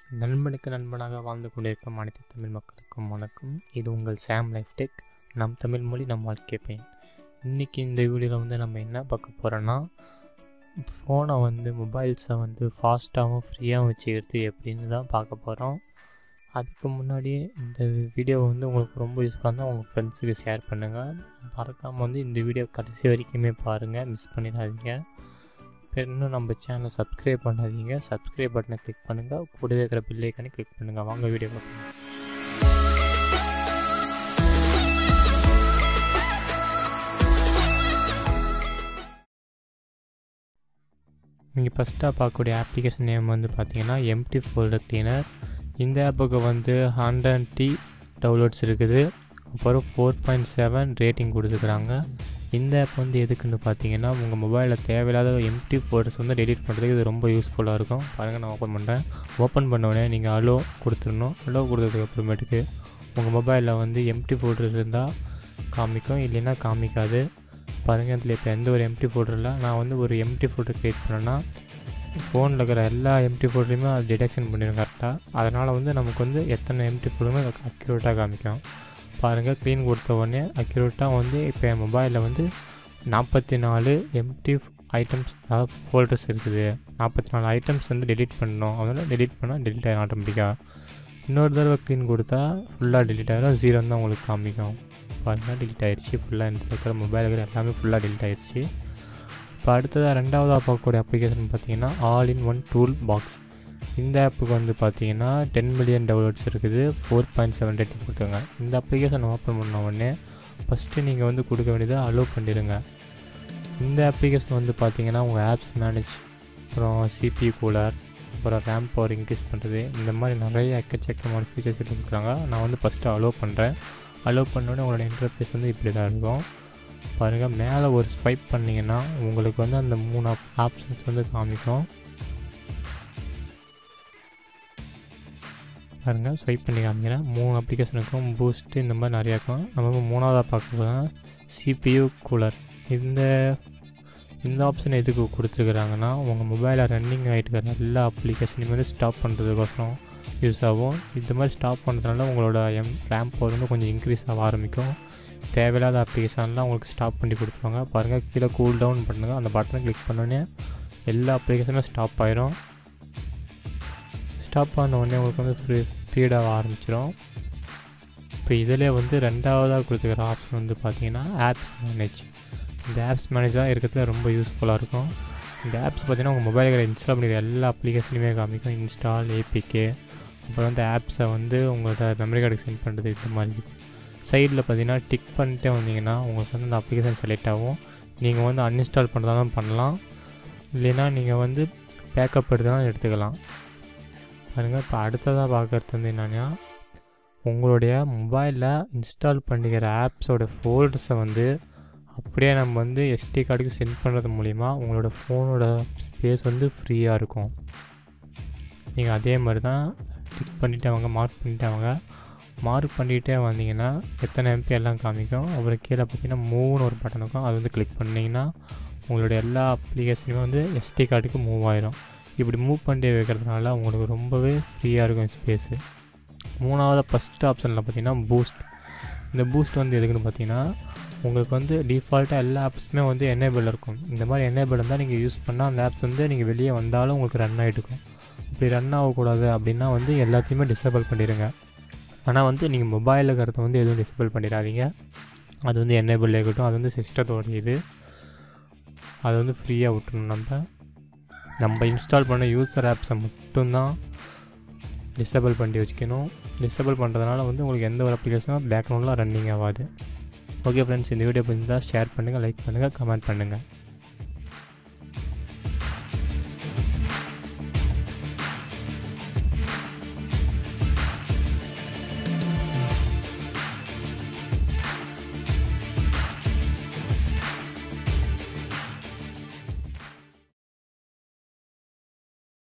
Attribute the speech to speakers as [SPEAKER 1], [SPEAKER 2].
[SPEAKER 1] நண்பனுக்கு நண்பனாக வாழ்ந்து கொண்டிருக்கும் அனைத்து தமிழ் மக்களுக்கும் வணக்கம் இது உங்கள் சாம் லைஃப் டெக் நம் தமிழ் மொழி நம் வாழ்க்கை பயன் இன்றைக்கி இந்த வீடியோவில் வந்து நம்ம என்ன பார்க்க போகிறோன்னா ஃபோனை வந்து மொபைல்ஸை வந்து ஃபாஸ்ட்டாகவும் ஃப்ரீயாகவும் வச்சுக்கிறது எப்படின்னு தான் பார்க்க போகிறோம் அதுக்கு முன்னாடியே இந்த வீடியோவை வந்து உங்களுக்கு ரொம்ப யூஸ்ஃபுல்லாக இருந்தால் உங்கள் ஃப்ரெண்ட்ஸுக்கு ஷேர் பண்ணுங்கள் மறக்காமல் வந்து இந்த வீடியோ கடைசி வரைக்குமே பாருங்கள் மிஸ் பண்ணிடாதீங்க இப்போ இன்னும் நம்ம சேனலை சப்ஸ்கிரைப் பண்ணாதீங்க சப்ஸ்கிரைப் பட்டனை கிளிக் பண்ணுங்கள் கூடவே இருக்கிற பில்லைக்கானே கிளிக் பண்ணுங்கள் வாங்க வீடியோ பார்க்கலாம் நீங்கள் ஃபஸ்ட்டாக பார்க்கக்கூடிய அப்ளிகேஷன் நேம் வந்து பார்த்தீங்கன்னா எம்டி ஃபோல்டர் கிளீனர் இந்த ஆப்புக்கு வந்து ஹண்ட்ரட் டி டவுன்லோட்ஸ் இருக்குது அப்புறம் ஃபோர் பாயிண்ட் செவன் ரேட்டிங் கொடுத்துருக்குறாங்க இந்த ஆப் வந்து எதுக்குன்னு பார்த்தீங்கன்னா உங்கள் மொபைலில் தேவையில்லாத எம்டி ஃபோட்டோஸ் வந்து டெலிட் பண்ணுறதுக்கு இது ரொம்ப யூஸ்ஃபுல்லாக இருக்கும் பாருங்கள் நான் ஓப்பன் பண்ணுறேன் ஓப்பன் பண்ண உடனே நீங்கள் அலோ கொடுத்துடணும் அலோ கொடுத்ததுக்கு அப்புறமேட்டுக்கு உங்கள் மொபைலில் வந்து எம்டி ஃபோட்டோ இருந்தால் காமிக்கும் இல்லைன்னா காமிக்காது பாருங்கள் இதில் இப்போ எந்த ஒரு எம்டி ஃபோட்டோ இல்லை நான் வந்து ஒரு எம்டி ஃபோட்டோ க்ரியேட் பண்ணேன்னா ஃபோனில் இருக்கிற எல்லா எம்டி ஃபோட்டோலையுமே அது டிடெக்ஷன் பண்ணிடும் கரெக்டாக அதனால் வந்து நமக்கு வந்து எத்தனை எம்டி ஃபோட்டோமே அக்யூரேட்டாக காமிக்கும் பாருங்கள் க்ளீன் கொடுத்த உடனே அக்யூரேட்டாக வந்து இப்போ என் மொபைலில் வந்து நாற்பத்தி நாலு எம்டி ஐட்டம்ஸ் அதாவது ஃபோல்டர்ஸ் இருக்குது நாற்பத்தி நாலு ஐட்டம்ஸ் வந்து டெலிட் பண்ணணும் அதனால் டெலிட் பண்ணால் டெலிட் ஆகிடும் ஆட்டோமேட்டிக்காக இன்னொரு தடவை க்ளீன் கொடுத்தா ஃபுல்லாக டெலிட் ஆகிடும் ஜீரோன்னு தான் உங்களுக்கு காமிக்கும் பாருங்கள் டெலிட் ஆயிடுச்சு ஃபுல்லாக இந்த இருக்கிற மொபைல் இருக்கிற எல்லாமே ஃபுல்லாக டெலிட் ஆயிடுச்சு இப்போ அடுத்ததாக ரெண்டாவதாக பார்க்கக்கூடிய அப்ளிகேஷன் பார்த்தீங்கன்னா all in one tool box இந்த ஆப்புக்கு வந்து பார்த்தீங்கன்னா டென் மில்லியன் டவுன்லோட்ஸ் இருக்குது ஃபோர் பாயிண்ட் செவன் ரேட்டிங் கொடுத்துருங்க இந்த அப்ளிகேஷன் ஓப்பன் பண்ண உடனே ஃபஸ்ட்டு நீங்கள் வந்து கொடுக்க வேண்டியதை அலோவ் பண்ணிடுங்க இந்த அப்ளிகேஷன் வந்து பார்த்தீங்கன்னா உங்கள் ஆப்ஸ் மேனேஜ் அப்புறம் சிபி கூலர் அப்புறம் ரேம் பவர் இன்க்ரீஸ் பண்ணுறது இந்த மாதிரி நிறைய எக்கச்சக்கமான ஃபீச்சர்ஸ் இருக்கிறாங்க நான் வந்து ஃபஸ்ட்டு அலோவ் பண்ணுறேன் அலோவ் பண்ணோடனே உங்களோட இன்டர்ஃபேஸ் வந்து இப்படி தான் இருக்கும் பாருங்கள் மேலே ஒரு ஸ்வைப் பண்ணிங்கன்னா உங்களுக்கு வந்து அந்த மூணு ஆப்ஷன்ஸ் வந்து காமிக்கும் பாருங்கள் ஸ்வைப் பண்ணி காமிக்கிறேன் மூணு அப்ளிகேஷன் இருக்கும் பூஸ்ட்டு இந்த மாதிரி நிறையா இருக்கும் நம்ம மூணாவதாக பார்க்க போனால் சிபியூ கூலர் இந்த இந்த ஆப்ஷன் எதுக்கு கொடுத்துருக்குறாங்கன்னா உங்கள் மொபைலில் ரன்னிங் ஆகிட்டு இருக்கிற எல்லா அப்ளிகேஷனையும் வந்து ஸ்டாப் பண்ணுறதுக்கோசரம் யூஸ் ஆகும் இந்த மாதிரி ஸ்டாப் பண்ணுறதுனால உங்களோட எம் ரேம் பவர் வந்து கொஞ்சம் இன்க்ரீஸ் ஆக ஆரம்பிக்கும் தேவையில்லாத அப்ளிகேஷன்லாம் உங்களுக்கு ஸ்டாப் பண்ணி கொடுத்துருவாங்க பாருங்கள் கீழே கூல் டவுன் பண்ணுங்கள் அந்த பட்டனை கிளிக் பண்ணோடனே எல்லா அப்ளிகேஷனும் ஸ்டாப் ஆயிரும் ஸ்டாப் பண்ண உடனே உங்களுக்கு வந்து ஃப்ரீ ஸ்பீடாக ஆரம்பிச்சிடும் இப்போ இதில் வந்து ரெண்டாவதாக கொடுத்துக்கிற ஆப்ஷன் வந்து பார்த்தீங்கன்னா ஆப்ஸ் மேனேஜ் இந்த ஆப்ஸ் மேனேஜ் தான் இருக்கிறதுல ரொம்ப யூஸ்ஃபுல்லாக இருக்கும் இந்த ஆப்ஸ் பார்த்தீங்கன்னா உங்கள் மொபைலில் இன்ஸ்டால் பண்ணிக்கிற எல்லா அப்ளிகேஷனுமே காமிக்கும் இன்ஸ்டால் ஏபிகே அப்புறம் வந்து ஆப்ஸை வந்து உங்களோட மெமரி கார்டுக்கு சென்ட் பண்ணுறது இந்த மாதிரி சைடில் பார்த்தீங்கன்னா டிக் பண்ணிட்டே வந்தீங்கன்னா உங்களுக்கு வந்து அந்த அப்ளிகேஷன் செலக்ட் ஆகும் நீங்கள் வந்து அன்இன்ஸ்டால் பண்ணுறதாலும் பண்ணலாம் இல்லைன்னா நீங்கள் வந்து பேக்கப் எடுத்துனாலும் எடுத்துக்கலாம் பாருங்கள் இப்போ அடுத்ததாக பார்க்குறது வந்து என்னென்னா உங்களுடைய மொபைலில் இன்ஸ்டால் பண்ணிக்கிற ஆப்ஸோட ஃபோல்டர்ஸை வந்து அப்படியே நம்ம வந்து எஸ்டி கார்டுக்கு சென்ட் பண்ணுறது மூலிமா உங்களோட ஃபோனோட ஸ்பேஸ் வந்து ஃப்ரீயாக இருக்கும் நீங்கள் அதே மாதிரி தான் டிக் பண்ணிட்டே வாங்க மார்க் பண்ணிட்டே வாங்க மார்க் பண்ணிகிட்டே வந்தீங்கன்னா எத்தனை எம்பி எல்லாம் காமிக்கும் அப்புறம் கீழே பார்த்தீங்கன்னா மூணு ஒரு பட்டன் இருக்கும் அது வந்து கிளிக் பண்ணிங்கன்னா உங்களுடைய எல்லா அப்ளிகேஷனுமே வந்து எஸ்டி கார்டுக்கு மூவ் ஆயிரும் இப்படி மூவ் பண்ணிட்டே வைக்கிறதுனால உங்களுக்கு ரொம்பவே ஃப்ரீயாக இருக்கும் ஸ்பேஸு மூணாவது ஃபஸ்ட் ஆப்ஷனில் பார்த்தீங்கன்னா பூஸ்ட் இந்த பூஸ்ட் வந்து எதுக்குன்னு பார்த்தீங்கன்னா உங்களுக்கு வந்து டிஃபால்ட்டாக எல்லா ஆப்ஸுமே வந்து எனேபிள் இருக்கும் இந்த மாதிரி எனேபிள் இருந்தால் நீங்கள் யூஸ் பண்ணால் அந்த ஆப்ஸ் வந்து நீங்கள் வெளியே வந்தாலும் உங்களுக்கு ரன் ஆகிட்டு இருக்கும் இப்படி ரன் ஆகக்கூடாது அப்படின்னா வந்து எல்லாத்தையுமே டிசேபிள் பண்ணிடுங்க ஆனால் வந்து நீங்கள் மொபைலில் இருக்கிறத வந்து எதுவும் டிசேபிள் பண்ணிடாதீங்க அது வந்து எனேபிள் இருக்கட்டும் அது வந்து சிஸ்டத்தோட இது அது வந்து ஃப்ரீயாக விட்டுணும் நம்ம நம்ம இன்ஸ்டால் பண்ண யூசர் ஆப்ஸை மட்டும்தான் டிசேபிள் பண்ணி வச்சுக்கணும் டிசேபிள் பண்ணுறதுனால வந்து உங்களுக்கு எந்த ஒரு அப்ளிகேஷனும் பேக்ரவுண்டில் ரன்னிங் ஆகாது ஓகே ஃப்ரெண்ட்ஸ் இந்த வீடியோ பிடிச்சிருந்தால் ஷேர் பண்ணுங்கள் லைக் பண்ணுங்கள் கமெண்ட் பண்ணுங்கள்